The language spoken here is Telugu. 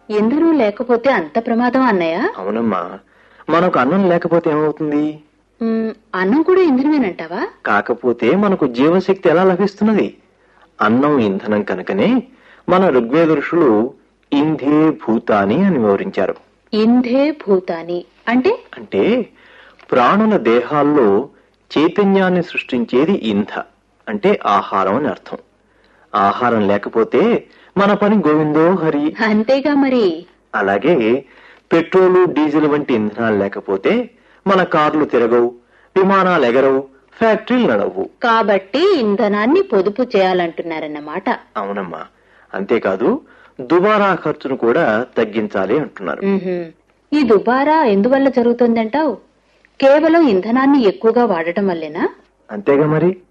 ఇంధనం లేకపోతే అంత ప్రమాదం అన్నయ్య అవునమ్మా మనకు అన్నం లేకపోతే ఏమవుతుంది మ్, అన్నం కూడా ఇంధనమేనంటావా కాకపోతే మనకు జీవశక్తి ఎలా లభిస్తున్నది అన్నం ఇంధనం కనుకనే మన ఋగ్వేద ఋషులు ఇంధే భూతాని అని వివరించారు ఇంధే భూతాని అంటే అంటే ప్రాణుల దేహాల్లో చైతన్యాన్ని సృష్టించేది ఇంధ అంటే ఆహారం అని అర్థం ఆహారం లేకపోతే మన పని గోవిందో హరి అంతేగా మరి అలాగే పెట్రోలు డీజిల్ వంటి ఇంధనాలు లేకపోతే మన కార్లు తిరగవు విమానాలు ఎగరవు ఫ్యాక్టరీలు నడవు కాబట్టి ఇంధనాన్ని పొదుపు చేయాలంటున్నారన్నమాట అవునమ్మా అంతేకాదు దుబారా ఖర్చును కూడా తగ్గించాలి అంటున్నారు మ్హూ. ఈ దుబారా ఎందువల్ల జరుగుతుందంటావు కేవలం ఇంధనాన్ని ఎక్కువగా వాడటం వల్లేనా అంతేగా మరి